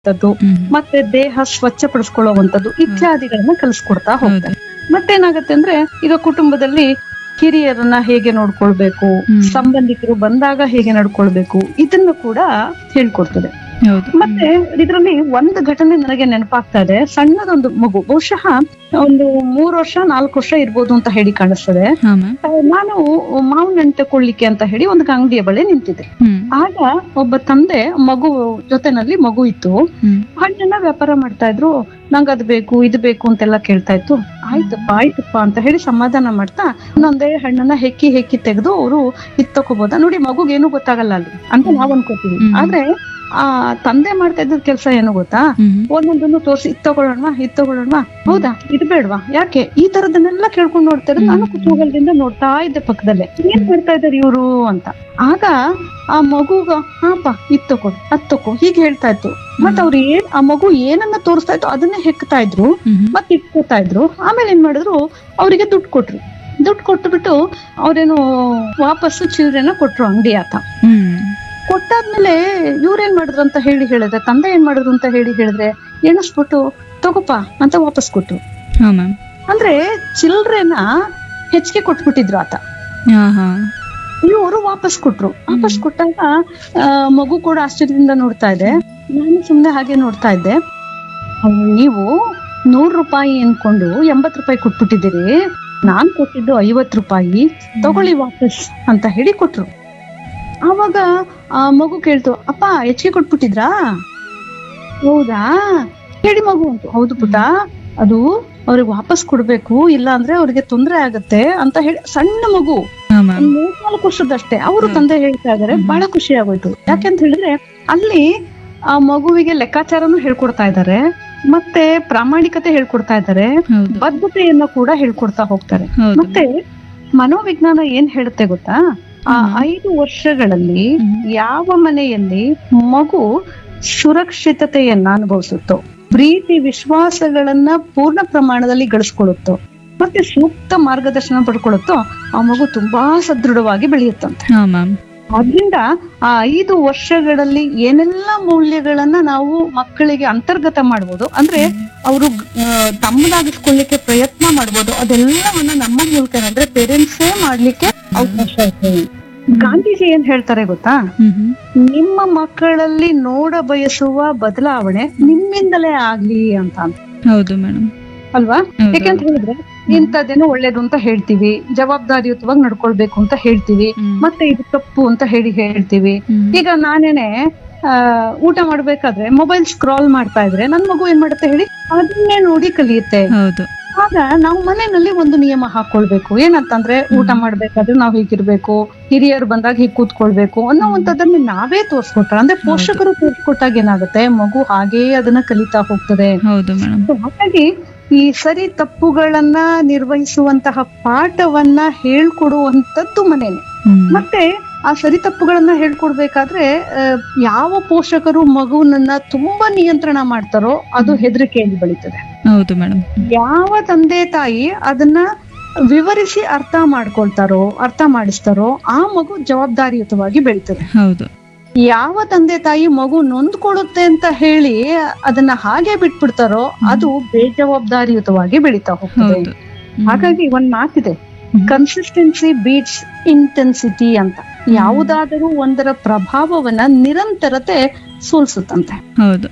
ಮಾಡುವಂತದ್ದು ಹ್ಮ್. ಮತ್ತೆ ದೇಹ ಸ್ವಚ್ಛಪಡಿಸ್ಕೊಳ್ಳುವಂತದ್ದು ಇತ್ಯಾದಿಗಳನ್ನ ಕಲಿಸ್ಕೊಡ್ತಾ ಹೋಗ್ತಾರೆ ಮತ್ತೇನಾಗತ್ತೆ ಅಂದ್ರೆ ಈಗ ಕುಟುಂಬದಲ್ಲಿ ಹಿರಿಯರನ್ನ ಹೇಗೆ ನೋಡ್ಕೊಳ್ಬೇಕು ಹ್ಮ್. ಸಂಬಂಧಿಕರು ಬಂದಾಗ ಹೇಗೆ ನಡ್ಕೊಳ್ಬೇಕು ಇದನ್ನು ಕೂಡ ಹೇಳ್ಕೊಡ್ತದೆ ಹೌದು ಮತ್ತೆ ಇದರಲ್ಲಿ ಒಂದು ಘಟನೆ ನನಗೆ ನೆನಪಾಗ್ತಾ ಇದೆ ಸಣ್ಣದೊಂದು ಮಗು ಬಹುಶಃ ಒಂದು ಮೂರು ವರ್ಷ ನಾಲ್ಕು ವರ್ಷ ಇರ್ಬೋದು ಅಂತ ಹೇಳಿ ಕಾಣಿಸ್ತದೆ ಹಾ ಮ್ಯಾಮ್ ಆ, ನಾನು ಮಾವಿನ ಹಣ್ಣು ತಕೊಳ್ಳಿಕ್ಕೆ ಅಂತ ಹೇಳಿ ಒಂದು ಅಂಗಡಿಯ ಬಳಿ ನಿಂತಿದ್ದೆ ಹ್ಮ್ ಆಗ ಒಬ್ಬ ತಂದೆ ಮಗು ಜೊತೆನಲ್ಲಿ ಮಗು ಇತ್ತು ಹ್ಮ್ ಹಣ್ಣನ್ನ ವ್ಯಾಪಾರ ಮಾಡ್ತಾ ಇದ್ರು ನಂಗ್ ಅದ್ ಬೇಕು ಇದು ಬೇಕು ಅಂತೆಲ್ಲ ಕೇಳ್ತಾ ಇತ್ತು ಆಯ್ತಪ್ಪ ಆಯ್ತಪ್ಪ ಅಂತ ಹೇಳಿ ಸಮಾಧಾನ ಮಾಡ್ತಾ ಒಂದೊಂದೇ ಹಣ್ಣನ್ನ ಹೆಕ್ಕಿ ಹೆಕ್ಕಿ ತೆಗೆದು ಅವರು ಇದ್ ತಕೋಬೋದ ನೋಡಿ ಮಗುಗೇನು ಗೊತ್ತಾಗಲ್ಲ ಅಲ್ಲಿ ಅಂತ ನಾವ್ ಅನ್ಕೋತೀವಿ ಹ್ಮ್. ಆದ್ರೆ ಆ ತಂದೆ ಮಾಡ್ತಾ ಇದ್ದ ಕೆಲಸ ಏನು ಗೊತ್ತಾ ಹ್ಮ್ ಒಂದೊಂದನ್ನು ತೋರಿಸಿ ಇದ್ ತಗೊಳ್ಳೋಣವಾ ಇದ್ ತಗೊಳ್ಳೋಣವಾ ಹೌದಾ ಇದು ಬೇಡವಾ ಯಾಕೆ ಈ ತರದನ್ನೆಲ್ಲ ಕೇಳ್ಕೊಂಡು ನೋಡ್ತಾ ಇರೋದು ನಾನು ಕುತೂಹಲದಿಂದ ನೋಡ್ತಾ ಇದ್ದೆ ಪಕ್ಕದಲ್ಲೇ ಏನ್ ಮಾಡ್ತಾ ಇದಾರೆ ಇವ್ರು ಅಂತ ಆಗ ಆ ಮಗುಗ ಹಾಪ ಇದ್ ತಗೋ ಅದ್ ತಗೋ ಹೀಗೆ ಹೇಳ್ತಾ ಇತ್ತು ಮತ್ ಅವ್ರು ಏನ್ ಆ ಮಗು ಏನನ್ನ ತೋರಿಸ್ತಾ ಇತ್ತು ಅದನ್ನೇ ಹೆಕ್ತಾ ಇದ್ರು ಹ್ಮ್ ಮತ್ ಇಟ್ಕೋತಾ ಇದ್ರು ಆಮೇಲೆ ಏನ್ ಮಾಡಿದ್ರು ಅವರಿಗೆ ದುಡ್ಡು ಕೊಟ್ರು ದುಡ್ಡು ಕೊಟ್ಟು ಅವ್ರೇನು ವಾಪಸ್ಸು ಚಿಲ್ಡ್ರನ್ನ ಕೊಟ್ರು ಅಂಗಡಿ ಆತ ಹ್ಮ್ ಕೊಟ್ಟಾದ್ಮೇಲೆ ಇವ್ರೇನ್ ಮಾಡಿದ್ರು ಅಂತ ಹೇಳಿ ಹೇಳಿದ್ರೆ ತಂದೆ ಏನ್ ಮಾಡಿದ್ರು ಅಂತ ಹೇಳಿ ಹೇಳಿದ್ರೆ ಎಣಿಸ್ಬಿಟ್ಟು ತಗೋಪ ಅಂತ ವಾಪಸ್ ಕೊಟ್ರು ಹಾ ಮ್ಯಾಮ್ ಅಂದ್ರೆ ಚಿಲ್ಡ್ರೆನ ಹೆಚ್ಚಿಗೆ ಕೊಟ್ಬಿಟ್ಟಿದ್ರು ಆತ ಹಾ ಹಾ ಇವರು ವಾಪಸ್ ಕೊಟ್ರು ವಾಪಸ್ ಕೊಟ್ಟಾಗ ಆ, ಮಗು ಕೂಡ ಆಶ್ಚರ್ಯದಿಂದ ನೋಡ್ತಾ ಇದೆ ನಾನು ಸುಮ್ನೆ ಹಾಗೆ ನೋಡ್ತಾ ಇದ್ದೆ ಅವ್ರು ನೀವು ನೂರ್ ರೂಪಾಯಿ ಅನ್ಕೊಂಡು ಎಂಬತ್ ರೂಪಾಯಿ ಕೊಟ್ಬಿಟ್ಟಿದ್ದೀರಿ ನಾನ್ ಕೊಟ್ಟಿದ್ದು ಐವತ್ ರೂಪಾಯಿ ತಗೊಳ್ಳಿ ವಾಪಸ್ ಅಂತ ಹೇಳಿ ಕೊಟ್ರು ಆವಾಗ ಆ ಮಗು ಕೇಳ್ತು ಅಪ್ಪ ಹೆಚ್ಚಿಗೆ ಕೊಟ್ಬಿಟ್ಟಿದ್ರಾ ಹೌದಾ ಹೇಳಿ ಮಗು ಅಂತ ಹೌದು ಪುಟ ಅದು ಅವ್ರಿಗೆ ವಾಪಸ್ ಕೊಡ್ಬೇಕು ಇಲ್ಲ ಅಂದ್ರೆ ಅವ್ರಿಗೆ ತೊಂದ್ರೆ ಆಗತ್ತೆ ಅಂತ ಹೇಳಿ ಸಣ್ಣ ಮಗು ಹಾ ಮ್ಯಾಮ್ ಒಂದ್ ಮೂರ್ನಾಲ್ಕು ವರ್ಷದಷ್ಟೇ ಅವರು ತಂದೆ ಹೇಳ್ತಾ ಇದಾರೆ ಬಹಳ ಖುಷಿ ಆಗೋಯ್ತು ಯಾಕೆಂತ ಹೇಳಿದ್ರೆ ಅಲ್ಲಿ ಆ ಮಗುವಿಗೆ ಲೆಕ್ಕಾಚಾರನು ಹೇಳ್ಕೊಡ್ತಾ ಇದ್ದಾರೆ ಮತ್ತೆ ಪ್ರಾಮಾಣಿಕತೆ ಹೇಳ್ಕೊಡ್ತಾ ಇದ್ದಾರೆ ಹೌದು ಬದ್ಧತೆಯನ್ನ ಕೂಡ ಹೇಳ್ಕೊಡ್ತಾ ಹೋಗ್ತಾರೆ ಹೌದು ಮತ್ತೆ ಮನೋವಿಜ್ಞಾನ ಏನ್ ಹೇಳುತ್ತೆ ಗೊತ್ತಾ ಆ ಐದು ವರ್ಷಗಳಲ್ಲಿ ಹ್ಮ್. ಯಾವ ಮನೆಯಲ್ಲಿ ಮಗು ಸುರಕ್ಷಿತತೆಯನ್ನ ಅನುಭವಿಸುತ್ತೋ ಪ್ರೀತಿ ವಿಶ್ವಾಸಗಳನ್ನ ಪೂರ್ಣ ಪ್ರಮಾಣದಲ್ಲಿ ಗಳಿಸ್ಕೊಳ್ಳುತ್ತೋ ಮತ್ತೆ ಸೂಕ್ತ ಮಾರ್ಗದರ್ಶನ ಪಡ್ಕೊಳ್ಳುತ್ತೋ ಆ ಮಗು ತುಂಬಾ ಸದೃಢವಾಗಿ ಬೆಳೆಯುತ್ತಂತೆ ಹಾ ಮ್ಯಾಮ್ ಆದ್ರಿಂದ ಆ ಐದು ವರ್ಷಗಳಲ್ಲಿ ಏನೆಲ್ಲ ಮೌಲ್ಯಗಳನ್ನ ನಾವು ಮಕ್ಕಳಿಗೆ ಅಂತರ್ಗತ ಮಾಡ್ಬೋದು ಅಂದ್ರೆ ಅವರು ತಮ್ಮದಾಗಿಸ್ಕೊಳ್ಳಿಕ್ಕೆ ಪ್ರಯತ್ನ ಮಾಡ್ಬೋದು ಅದೆಲ್ಲವನ್ನ ನಮ್ಮ ಮೂಲಕ ಅಂದ್ರೆ ಪೇರೆಂಟ್ಸೇ ಮಾಡ್ಲಿಕ್ಕೆ ಅವಕಾಶ ಇದೆ ಗಾಂಧೀಜಿ ಏನ್ ಹೇಳ್ತಾರೆ ಗೊತ್ತಾ ಹ್ಮ್ ಹ್ಮ್ ನಿಮ್ಮ ಮಕ್ಕಳಲ್ಲಿ ನೋಡ ಬಯಸುವ ಬದಲಾವಣೆ ನಿಮ್ಮಿಂದಲೇ ಆಗ್ಲಿ ಅಂತ ಅಂತ. ಹೌದು ಮೇಡಮ್ ಅಲ್ವಾ ಹೌದು. ಯಾಕಂತ ಹೇಳಿದ್ರೆ ಇಂಥದ್ದೇನೋ ಒಳ್ಳೇದು ಅಂತ ಹೇಳ್ತೀವಿ ಜವಾಬ್ದಾರಿಯುತವಾಗಿ ನಡ್ಕೊಳ್ಬೇಕು ಅಂತ ಹೇಳ್ತೀವಿ ಹ್ಮ್. ಮತ್ತೆ ಇದು ತಪ್ಪು ಅಂತ ಹೇಳಿ ಹೇಳ್ತೀವಿ ಹ್ಮ್. ಈಗ ನಾನೇನೆ ಆ, ಊಟ ಮಾಡ್ಬೇಕಾದ್ರೆ ಮೊಬೈಲ್ ಸ್ಕ್ರಾಲ್ ಮಾಡ್ತಾ ಇದ್ರೆ ನನ್ ಮಗು ಏನ್ ಮಾಡುತ್ತೆ ಹೇಳಿ ಅದನ್ನೇ ನೋಡಿ ಕಲಿಯುತ್ತೆ ಹೌದು ಆಗ ನಾವು ಮನೆಯಲ್ಲಿ ಒಂದು ನಿಯಮ ಹಾಕೊಳ್ಬೇಕು ಏನಂತಂದ್ರೆ ಊಟ ಮಾಡ್ಬೇಕಾದ್ರೆ ನಾವ್ ಹೀಗಿರ್ಬೇಕು ಹಿರಿಯರು ಬಂದಾಗ ಹೀಗ್ ಕೂತ್ಕೊಳ್ಬೇಕು ಅನ್ನೋವಂಥದ್ದನ್ನ ನಾವೇ ತೋರ್ಸ್ಕೊಟ್ರೆ ಅಂದ್ರೆ ಪೋಷಕರು ತೋರ್ಸ್ಕೊಟ್ಟಾಗ ಏನಾಗುತ್ತೆ ಮಗು ಹಾಗೇ ಅದನ್ನ ಕಲಿತಾ ಹೋಗ್ತದೆ ಹೌದು ಮೇಡಮ್ So ಹಾಗಾಗಿ ಈ ಸರಿ ತಪ್ಪುಗಳನ್ನ ನಿರ್ವಹಿಸುವಂತಹ ಪಾಠವನ್ನ ಹೇಳ್ಕೊಡುವಂತದ್ದು ಮನೇನೆ ಹ್ಮ್ ಮತ್ತೆ ಆ ಸರಿ ತಪ್ಪುಗಳನ್ನ ಹೇಳ್ಕೊಡ್ಬೇಕಾದ್ರೆ ಆ, ಯಾವ ಪೋಷಕರು ಮಗುವನ್ನ ತುಂಬಾ ನಿಯಂತ್ರಣ ಮಾಡ್ತಾರೋ ಅದು ಹೆದರಿಕೆಯಲ್ಲಿ ಬೆಳೀತದೆ ಹೌದು ಮೇಡಮ್ ಯಾವ ತಂದೆ ತಾಯಿ ಅದನ್ನ ವಿವರಿಸಿ ಅರ್ಥ ಮಾಡ್ಕೊಳ್ತಾರೋ ಅರ್ಥ ಮಾಡಿಸ್ತಾರೋ ಆ ಮಗು ಜವಾಬ್ದಾರಿಯುತವಾಗಿ ಬೆಳೀತದೆ ಹೌದು ಯಾವ ತಂದೆ ತಾಯಿ ಮಗು ನೊಂದ್ಕೊಳ್ಳುತ್ತೆ ಅಂತ ಹೇಳಿ ಅದನ್ನ ಹಾಗೆ ಬಿಟ್ಬಿಡ್ತಾರೋ ಅದು ಬೇಜವಾಬ್ದಾರಿಯುತವಾಗಿ ಬೆಳೀತಾ ಹೋಗ್ತದೆ ಹೌದು ಹಾಗಾಗಿ ಒಂದ್ ಮಾತಿದೆ ಹ್ಮ್. ಕನ್ಸಿಸ್ಟೆನ್ಸಿ ಬೀಟ್ಸ್ ಇಂಟೆನ್ಸಿಟಿ ಅಂತ ಯಾವುದಾದರೂ ಒಂದರ ಪ್ರಭಾವವನ್ನ ನಿರಂತರತೆ ಸೋಲ್ಸುತ್ತಂತೆ ಹೌದು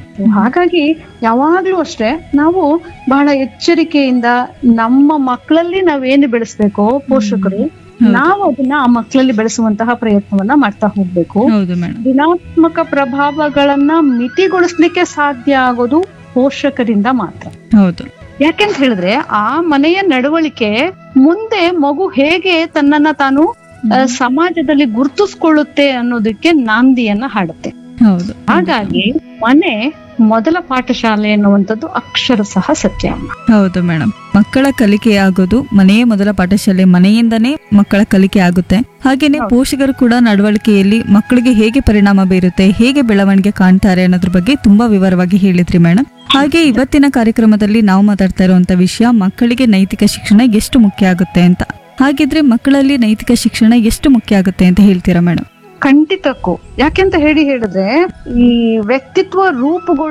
ಹಾಗಾಗಿ ಯಾವಾಗ್ಲೂ ಅಷ್ಟೇ ನಾವು ಬಹಳ ಎಚ್ಚರಿಕೆಯಿಂದ ನಮ್ಮ ಮಕ್ಕಳಲ್ಲಿ ನಾವೇನು ಬೆಳೆಸ್ಬೇಕೋ ಪೋಷಕರು ನಾವು ಅದನ್ನ ಆ ಮಕ್ಕಳಲ್ಲಿ ಬೆಳೆಸುವಂತಹ ಪ್ರಯತ್ನವನ್ನ ಮಾಡ್ತಾ ಹೋಗ್ಬೇಕು ಹೌದು ಮೇಡಮ್ ಋಣಾತ್ಮಕ ಪ್ರಭಾವಗಳನ್ನ ಮಿತಿಗೊಳಿಸ್ಲಿಕ್ಕೆ ಸಾಧ್ಯ ಆಗೋದು ಪೋಷಕರಿಂದ ಮಾತ್ರ ಹೌದು ಯಾಕೆಂತ ಹೇಳಿದ್ರೆ ಆ ಮನೆಯ ನಡವಳಿಕೆ ಮುಂದೆ ಮಗು ಹೇಗೆ ತನ್ನನ್ನ ತಾನು ಆ, ಸಮಾಜದಲ್ಲಿ ಗುರುತಿಸ್ಕೊಳ್ಳುತ್ತೆ ಅನ್ನೋದಕ್ಕೆ ನಾಂದಿಯನ್ನ ಹಾಡುತ್ತೆ ಹೌದು ಹಾಗಾಗಿ ಮನೆ ಮೊದಲ ಪಾಠಶಾಲೆ ಅನ್ನುವಂಥದ್ದು ಅಕ್ಷರ ಸಹ ಸತ್ಯ ಹೌದು ಮೇಡಮ್ ಮಕ್ಕಳ ಕಲಿಕೆ ಆಗೋದು ಮನೆಯೇ ಮೊದಲ ಪಾಠಶಾಲೆ ಮನೆಯಿಂದನೇ ಮಕ್ಕಳ ಕಲಿಕೆ ಆಗುತ್ತೆ ಹಾಗೇನೆ ಪೋಷಕರು ಕೂಡ ನಡವಳಿಕೆಯಲ್ಲಿ ಮಕ್ಕಳಿಗೆ ಹೇಗೆ ಪರಿಣಾಮ ಬೀರುತ್ತೆ ಹೇಗೆ ಬೆಳವಣಿಗೆ ಕಾಣ್ತಾರೆ ಅನ್ನೋದ್ರ ಬಗ್ಗೆ ತುಂಬಾ ವಿವರವಾಗಿ ಹೇಳಿದ್ರಿ ಮೇಡಮ್ ಹಾಗೆ ಇವತ್ತಿನ ಕಾರ್ಯಕ್ರಮದಲ್ಲಿ ನಾವು ಮಾತಾಡ್ತಾ ಇರುವಂತ ವಿಷಯ ಮಕ್ಕಳಿಗೆ ನೈತಿಕ ಶಿಕ್ಷಣ ಎಷ್ಟು ಮುಖ್ಯ ಆಗುತ್ತೆ ಅಂತ ಹಾಗಿದ್ರೆ ಮಕ್ಕಳಲ್ಲಿ ನೈತಿಕ ಶಿಕ್ಷಣ ಎಷ್ಟು ಮುಖ್ಯ ಆಗುತ್ತೆ ಅಂತ ಹೇಳ್ತೀರಾ ಮೇಡಮ್ ಖಂಡಿತಕ್ಕೂ ಯಾಕೆಂತ ಹೇಳಿ ಹೇಳಿದ್ರೆ ಈ ವ್ಯಕ್ತಿತ್ವ ರೂಪುಗೊಳ್ಳುವ